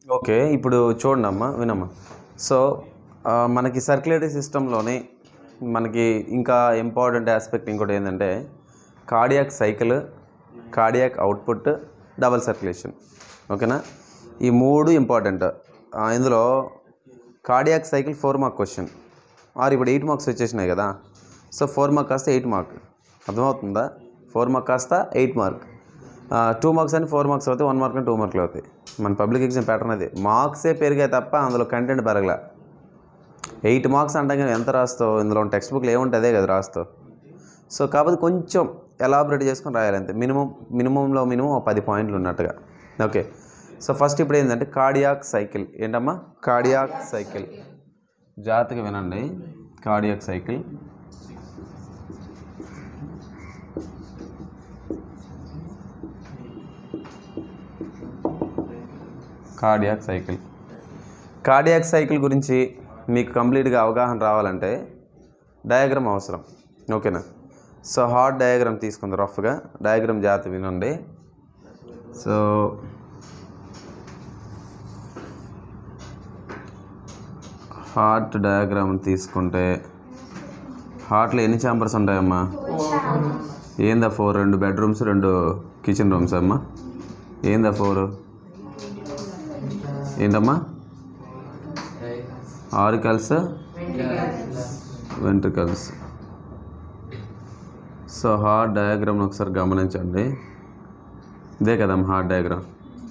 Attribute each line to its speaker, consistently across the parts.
Speaker 1: Okay ఇప్పుడు చూడండి అమ్మా వినమ్మా సో ఆ, మనకి సర్క్యులేటరీ సిస్టంలోనే మనకి ఇంకా ఇంపార్టెంట్ ఆస్పెక్ట్ ఇంకోటి ఏంటంటే cardiac cycle cardiac output double circulation ఓకేనా ఈ మూడు ఇంపార్టెంట్ ఆ, ఇందులో cardiac cycle four mark question or ఇప్పుడు ఎయిట్ మార్క్స్ వచ్చేసినాయి కదా సో ఫోర్ మార్క్ కాస్త ఎయిట్ మార్క్ అర్థమవుతుందా ఫోర్ మార్క్ కాస్త ఎయిట్ మార్క్ టూ మార్క్స్ అని ఫోర్ మార్క్స్ అవుతాయి వన్ మార్క్ అని టూ మార్కులు అవుతాయి మన పబ్లిక్ ఎగ్జామ్ ప్యాటర్న్ అది మార్క్సే పెరిగాయి తప్ప అందులో కంటెంట్ పెరగలే ఎయిట్ మార్క్స్ అంటే కానీ ఎంత రాస్తావు ఇందులో టెక్స్ట్ బుక్లో ఏముంటే అదే కదా రాస్తావు సో కాబట్టి కొంచెం ఎలాబరేట్ చేసుకొని రాయాలి అంతే మినిమం మినిమంలో మినిమం ఒక పది పాయింట్లు ఉన్నట్టుగా ఓకే సో ఫస్ట్ ఇప్పుడు ఏంటంటే కార్డియాక్ సైకిల్ ఏంటమ్మా కార్డియాక్ సైకిల్ జాగ్రత్తగా వినండి cardiac cycle cardiac cycle cardiac cycle గురించి మీకు కంప్లీట్గా అవగాహన రావాలంటే డయాగ్రామ్ అవసరం ఓకేనా సో హార్ట్ డయాగ్రామ్ తీసుకుంది రఫ్గా డయాగ్రామ్ జాగ్రత్త వినండి సో హార్ట్ డయాగ్రామ్ తీసుకుంటే హార్ట్లో ఎన్ని ఛాంబర్స్ ఉంటాయమ్మా ఏందా ఫోర్ రెండు బెడ్రూమ్స్ రెండు కిచెన్ రూమ్స్ అమ్మా ఏందా ఫోర్ ఏంటమ్మా ఆరికల్స్ వెంట్రికల్స్ సో హార్ట్ డయాగ్రామ్ని ఒకసారి గమనించండి ఇదే కదమ్మా heart diagram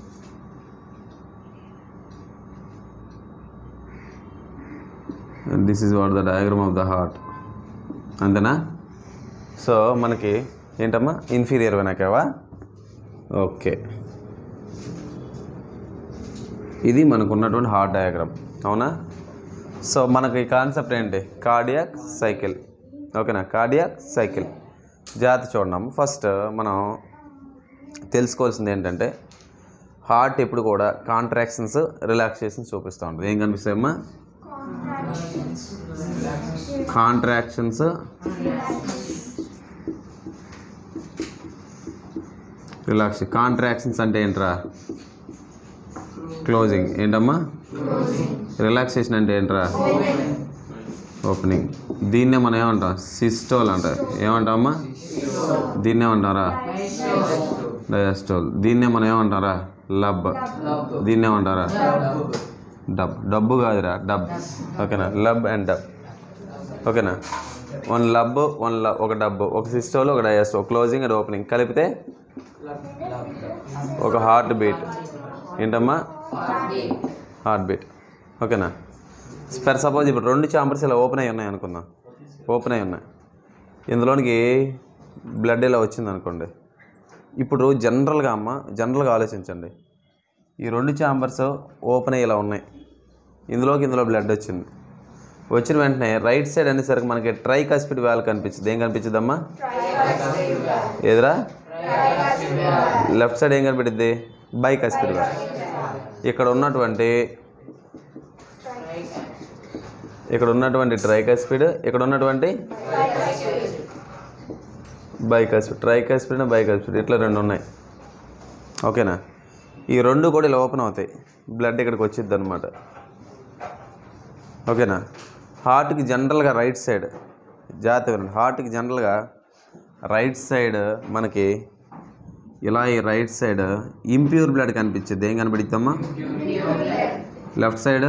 Speaker 1: this is what the diagram of the heart అంతేనా సో మనకి ఏంటమ్మా ఇన్ఫీరియర్ వెనకావా ఓకే ఇది మనకు ఉన్నటువంటి హార్ట్ డయాగ్రామ్ అవునా సో మనకి కాన్సెప్ట్ ఏంటి కార్డియాక్ సైకిల్ ఓకేనా కార్డియాక్ సైకిల్ జాగ్రత్త చూడడం ఫస్ట్ మనం తెలుసుకోవాల్సింది ఏంటంటే హార్ట్ ఎప్పుడు కూడా కాంట్రాక్షన్స్ రిలాక్సేషన్స్ చూపిస్తూ ఉంటుంది ఏం కనిపిస్తాయమ్మా కాంట్రాక్షన్స్ రిలాక్స్ కాంట్రాక్షన్స్ అంటే ఏంట్రా క్లోజింగ్ ఏంటమ్మా రిలాక్సేషన్ అంటే ఏంట్రా ఓపెనింగ్ దీన్నే మనం ఏమంటాం సిస్టోల్ అంటారు ఏమంటామమ్మా దీన్నే అంటారా డయాస్టోల్ దీన్నే మనం ఏమంటారా లబ్ దీన్నే అంటారా డబ్ డబ్బు కాదురా డబ్ ఓకేనా లబ్ అండ్ డబ్ ఓకేనా వన్ లబ్ వన్ లబ్ ఒక డబ్బు ఒక సిస్టోల్ ఒక డయాస్టో క్లోజింగ్ అండ్ ఓపెనింగ్ కలిపితే ఒక హార్ట్ బీట్ ఏంటమ్మా హార్ట్ బీట్ ఓకేనా ఫర్ సపోజ్ ఇప్పుడు రెండు చాంబర్స్ ఇలా ఓపెన్ అయి ఉన్నాయి అనుకుందాం ఓపెన్ అయి ఉన్నాయి ఇందులోనికి బ్లడ్ ఇలా వచ్చింది అనుకోండి ఇప్పుడు జనరల్గా అమ్మ జనరల్గా ఆలోచించండి ఈ రెండు చాంబర్స్ ఓపెన్ అయ్యి ఇలా ఉన్నాయి ఇందులోకి ఇందులో బ్లడ్ వచ్చింది వచ్చిన వెంటనే రైట్ సైడ్ అనేసరికి మనకి ట్రై కస్పిడ్ వ్యాల్ కనిపించింది ఏం కనిపించిందమ్మా ఎదురా లెఫ్ట్ సైడ్ ఏం కనిపెట్టింది బై కస్పిడ్ వ్యాల్ ఇక్కడ ఉన్నటువంటి ఇక్కడ ఉన్నటువంటి ట్రైకస్పిడ్ ఇక్కడ ఉన్నటువంటి బైకస్పిడ్ ట్రైకస్పిడ్ బైకస్పిడ్ ఇట్లా రెండు ఉన్నాయి ఓకేనా ఈ రెండు కూడా ఇలా ఓపెన్ అవుతాయి బ్లడ్ ఇక్కడికి వచ్చింది అనమాట ఓకేనా హార్ట్కి జనరల్గా రైట్ సైడ్ జాగ్రత్త వినండి హార్ట్కి జనరల్గా రైట్ సైడ్ మనకి ఇలా ఈ రైట్ సైడ్ ఇంప్యూర్ బ్లడ్ కనిపించింది ఏం కనిపిద్దమ్మా లెఫ్ట్ సైడ్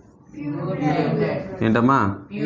Speaker 1: ఏంటమ్మా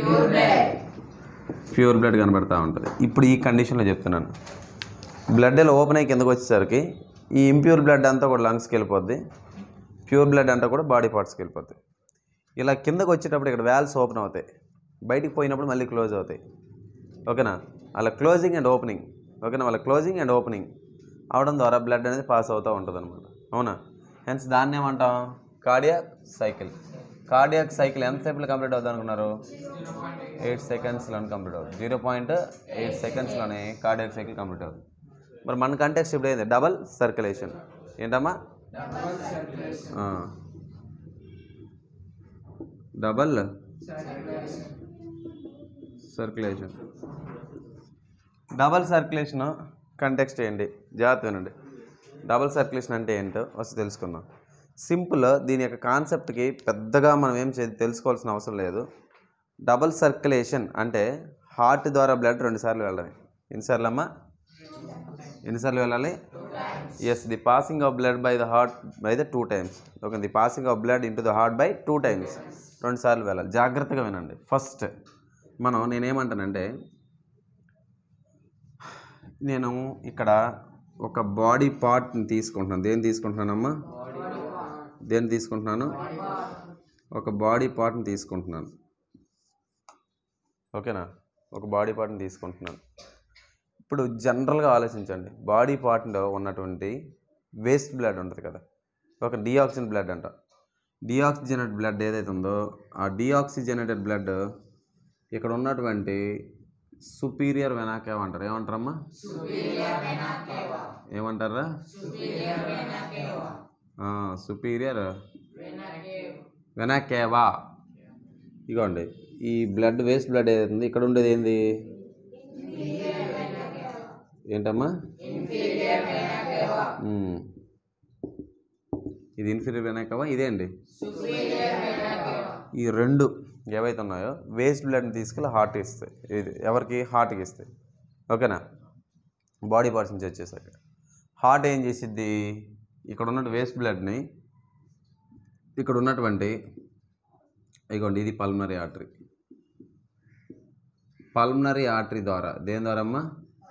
Speaker 1: ప్యూర్ బ్లడ్ కనబడతా ఉంటుంది ఇప్పుడు ఈ కండిషన్లో చెప్తున్నాను బ్లడ్ ఇలా ఓపెన్ అయ్యి కిందకు వచ్చేసరికి ఈ ఇంప్యూర్ బ్లడ్ అంతా కూడా లంగ్స్కి వెళ్ళిపోద్ది ప్యూర్ బ్లడ్ అంతా కూడా బాడీ పార్ట్స్కి వెళ్ళిపోద్ది ఇలా కిందకు వచ్చేటప్పుడు ఇక్కడ వ్యాల్స్ ఓపెన్ అవుతాయి బయటికి పోయినప్పుడు మళ్ళీ క్లోజ్ అవుతాయి ఓకేనా అలా క్లోజింగ్ అండ్ ఓపెనింగ్ ఓకేనా వాళ్ళ క్లోజింగ్ అండ్ ఓపెనింగ్ అవడం ద్వారా బ్లడ్ అనేది పాస్ అవుతూ ఉంటుంది అనమాట అవునా హెన్స్ దాన్ని ఏమంటాం కార్డియాక్ సైకిల్ కార్డియాక్ సైకిల్ ఎంతసేపులో కంప్లీట్ అవుతుంది అనుకున్నారు ఎయిట్ సెకండ్స్లో కంప్లీట్ అవుతుంది జీరో పాయింట్ ఎయిట్ సెకండ్స్లోనే కార్డియాక్ సైకిల్ కంప్లీట్ అవుతుంది మరి మన కంటెక్స్ట్ ఇప్పుడు ఏంది డబల్ సర్క్యులేషన్ ఏంటమ్మా ఆ. Double circulation double circulation context ఏంటి జాగ్రత్త వినండి డబల్ సర్క్యులేషన్ అంటే ఏంటో వస్తే తెలుసుకుందాం సింపుల్ దీని యొక్క కాన్సెప్ట్కి పెద్దగా మనం ఏం చే తెలుసుకోవాల్సిన అవసరం లేదు డబుల్ సర్క్యులేషన్ అంటే హార్ట్ ద్వారా బ్లడ్ రెండుసార్లు వెళ్ళాలి ఎన్నిసార్లు అమ్మా ఎన్నిసార్లు వెళ్ళాలి yes the passing of blood by the heart by the two times okay the passing of blood into the heart by two times రెండు సార్లు వెళ్ళాలి జాగ్రత్తగా వినండి ఫస్ట్ మనం నేనేమంటానంటే నేను ఇక్కడ ఒక బాడీ పార్ట్ని తీసుకుంటున్నాను దేని తీసుకుంటున్నానమ్మా దేన్ని తీసుకుంటున్నాను ఒక బాడీ పార్ట్ని తీసుకుంటున్నాను ఓకేనా ఒక బాడీ పార్ట్ని తీసుకుంటున్నాను ఇప్పుడు జనరల్గా ఆలోచించండి బాడీ పార్ట్లో ఉన్నటువంటి వేస్ట్ బ్లడ్ ఉంటుంది కదా ఒక డిఆక్సిజన్ బ్లడ్ అంట డిఆక్సిజనేటెడ్ బ్లడ్ ఏదైతే ఉందో ఆ డిఆక్సిజనేటెడ్ బ్లడ్ ఇక్కడ ఉన్నటువంటి సుపీరియర్ వెనాకేవ్ అంటారు ఏమంటారమ్మా ఏమంటారా సుపీరియర్ వెనాకేవా ఇగోండి ఈ బ్లడ్ వేస్ట్ బ్లడ్ ఏదైతే ఉందో ఇక్కడ ఉండేది ఏంది ఏంటమ్మా మ్మ్. ఇది ఇన్ఫీరియర్ వెనాకవా ఇదే అండి ఈ రెండు ఏవైతే ఉన్నాయో వేస్ట్ బ్లడ్ని తీసుకెళ్ళి హార్ట్ ఇస్తాయి ఇది ఎవరికి హార్ట్కి ఇస్తాయి ఓకేనా బాడీ పార్ట్స్ నుంచి వచ్చేసాక హార్ట్ ఏం చేసిద్ది ఇక్కడ ఉన్నటువంటి వేస్ట్ బ్లడ్ని ఇక్కడ ఉన్నటువంటి ఇగోండి ఇది పల్మనరీ ఆర్టరీ పల్మనరీ ఆర్టరీ ద్వారా దేని ద్వారా అమ్మా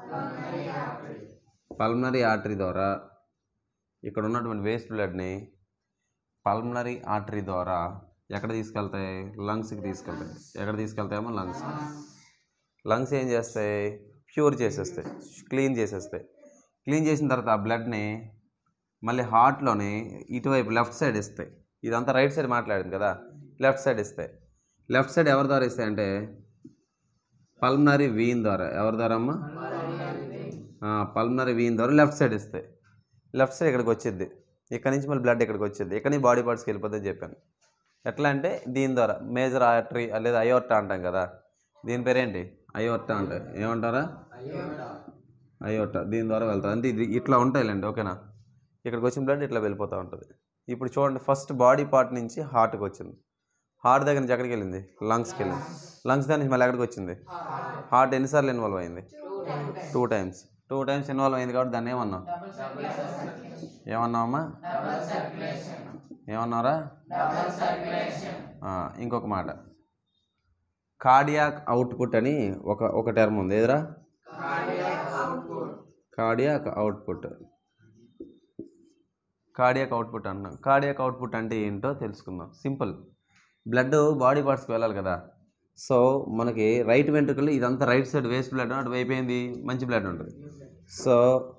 Speaker 1: పల్మనరీ ఆర్టరీ ద్వారా ఇక్కడ ఉన్నటువంటి వేస్ట్ బ్లడ్ని పల్మనరీ ఆర్టరీ ద్వారా ఎక్కడ తీసుకెళ్తాయి లంగ్స్కి తీసుకెళ్తాయి ఎక్కడ తీసుకెళ్తాయేమో లంగ్స్ లంగ్స్ ఏం చేస్తాయి ప్యూర్ చేసేస్తాయి క్లీన్ చేసేస్తాయి క్లీన్ చేసిన తర్వాత ఆ బ్లడ్ని మళ్ళీ హార్ట్లోని ఇటువైపు లెఫ్ట్ సైడ్ ఇస్తాయి ఇదంతా రైట్ సైడ్ మాట్లాడింది కదా లెఫ్ట్ సైడ్ ఇస్తాయి లెఫ్ట్ సైడ్ ఎవరి ద్వారా ఇస్తాయంటే పల్మనరీ వీన్ ద్వారా ఎవరి ద్వారా అమ్మా పల్మనరీ వీన్ ద్వారా లెఫ్ట్ సైడ్ ఇస్తాయి లెఫ్ట్ సైడ్ ఇక్కడికి వచ్చింది ఇక్కడ నుంచి మళ్ళీ బ్లడ్ ఇక్కడికి వచ్చింది ఇక్కడ నుంచి బాడీ పార్ట్స్కి వెళ్ళిపోతుందని చెప్పాను ఎట్లా అంటే దీని ద్వారా మేజర్ ఆర్టరీ లేదా అయోర్టా అంటాం కదా దీని పేరేంటి అయోర్టా అంటే ఏమంటారా అయోర్టా దీని ద్వారా వెళ్తుంది అంటే ఇది ఇట్లా ఉంటాయిలేండి ఓకేనా ఇక్కడికి వచ్చిన బ్లడ్ ఇట్లా వెళ్ళిపోతూ ఉంటుంది ఇప్పుడు చూడండి ఫస్ట్ బాడీ పార్ట్ నుంచి హార్ట్కి వచ్చింది హార్ట్ దగ్గర నుంచి ఎక్కడికి వెళ్ళింది లంగ్స్కి వెళ్ళింది లంగ్స్ దగ్గర నుంచి మళ్ళీ ఎక్కడికి వచ్చింది హార్ట్ ఎన్నిసార్లు ఇన్వాల్వ్ అయింది two times two times involve అయింది కాబట్టి దాన్ని ఏమన్నాం ఏమన్నావమ్మా ఏమన్నారా ఆ, ఇంకొక మాట కార్డియాక్ అవుట్పుట్ అని ఒక ఒక టర్మ్ ఉంది ఎదురా కార్డియాక్ అవుట్పుట్ కార్డియాక్ అవుట్పుట్ అంటున్నాం కార్డియాక్ అవుట్పుట్ అంటే ఏంటో తెలుసుకుందాం సింపుల్ బ్లడ్ బాడీ పార్ట్స్కి వెళ్ళాలి కదా సో మనకి రైట్ వెంట్రుకలు ఇదంతా రైట్ సైడ్ వేస్ట్ బ్లడ్ అటు అయిపోయింది మంచి బ్లడ్ ఉంటుంది సో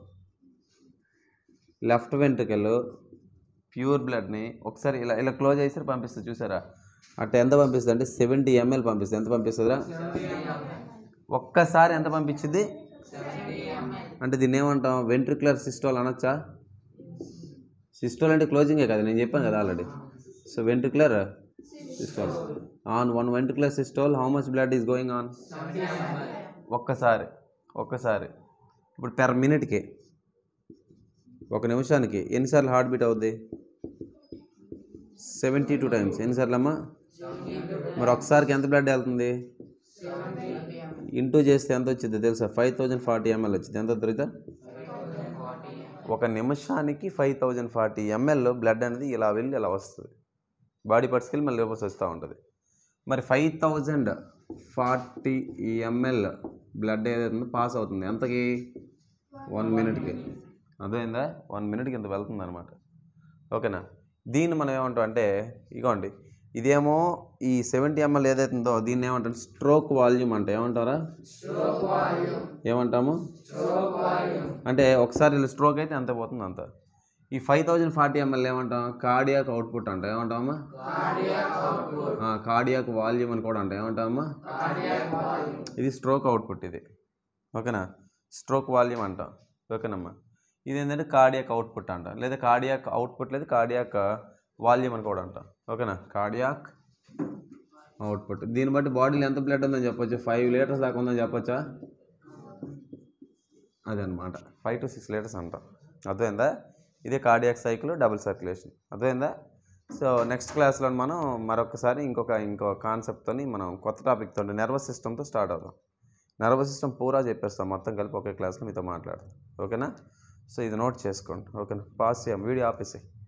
Speaker 1: లెఫ్ట్ వెంట్రుకలు ప్యూర్ బ్లడ్ని ఒకసారి ఇలా ఇలా క్లోజ్ చేసి పంపిస్తుంది చూసారా అట్లా ఎంత పంపిస్తుంది అంటే సెవెంటీ ఎంఎల్ పంపిస్తుంది ఎంత పంపిస్తుందిరా ఒక్కసారి ఎంత పంపించింది అంటే దీన్ని ఏమంటాం వెంట్రికులర్ సిస్టోల్ అనొచ్చా సిస్టోల్ అంటే క్లోజింగే కదా నేను చెప్పాను కదా already so ventricular systole on one ventricular systole how much blood is going on ఒక్కసారి ఒక్కసారి ఇప్పుడు పెర్ మినిట్కి ఒక నిమిషానికి ఎన్నిసార్లు హార్ట్ బీట్ అవుద్ది సెవెంటీ టూ టైమ్స్ ఎన్నిసార్లు అమ్మా మరి ఒకసారికి ఎంత బ్లడ్ వెళ్తుంది ఇంటూ చేస్తే ఎంత వచ్చింది తెలుసా ఫైవ్ థౌజండ్ ఫార్టీ ఎంఎల్ వచ్చింది ఎంత దొరికితే ఒక నిమిషానికి five thousand forty ml blood అనేది ఇలా వెళ్ళి ఇలా వస్తుంది బాడీ పార్ట్స్కి వెళ్ళి మళ్ళీ రివర్స్ వస్తూ ఉంటుంది మరి five thousand forty ml blood ఏదైతుందో పాస్ అవుతుంది ఎంతకి వన్ మినిట్కి అర్థమైందా వన్ మినిట్కి ఇంత వెళ్తుంది అనమాట ఓకేనా దీన్ని మనం ఏమంటాం అంటే ఇగోండి ఇదేమో ఈ సెవెంటీ ఎంఎల్ ఏదైతుందో దీన్ని ఏమంటాం స్ట్రోక్ వాల్యూమ్ అంటే ఏమంటారా ఏమంటాము అంటే ఒకసారి ఇలా స్ట్రోక్ అయితే అంత పోతుంది అంత ఈ ఫైవ్ థౌజండ్ ఫార్టీ ఎంఎల్ ఏమంటాం కార్డియాక్ అవుట్పుట్ అంట ఏమంటామా కార్డియాక్ వాల్యూమ్ అని కూడా అంట ఏమంటామా ఇది స్ట్రోక్ అవుట్పుట్ ఇది ఓకేనా స్ట్రోక్ వాల్యూమ్ అంటాం ఓకేనమ్మా ఇది ఏంటంటే కార్డియాక్ అవుట్పుట్ అంట లేదా కార్డియాక్ అవుట్పుట్ లేదా కార్డియాక్ వాల్యూమ్ అని కూడా అంటాం ఓకేనా కార్డియాక్ అవుట్పుట్ దీన్ని బట్టి బాడీలో ఎంత బ్లడ్ ఉందని చెప్పొచ్చు ఫైవ్ లీటర్స్ దాకా ఉందని చెప్పొచ్చా అదనమాట ఫైవ్ టు సిక్స్ లీటర్స్ అంటాం అర్థమైందా ఇదే కార్డియాక్ సైకిల్ డబుల్ సర్క్యులేషన్ అర్థమైందా సో నెక్స్ట్ క్లాస్లో మనం మరొకసారి ఇంకొక ఇంకో కాన్సెప్ట్తో మనం కొత్త టాపిక్తో నర్వస్ సిస్టమ్తో స్టార్ట్ అవుదాం నర్వస్ సిస్టమ్ పూరా చెప్పేస్తాం మొత్తం కలిపి ఒకే క్లాస్లో మీతో మాట్లాడతాం ఓకేనా సో ఇది నోట్ చేసుకోండి ఓకేనా పాస్ చేయం వీడియో ఆపేసి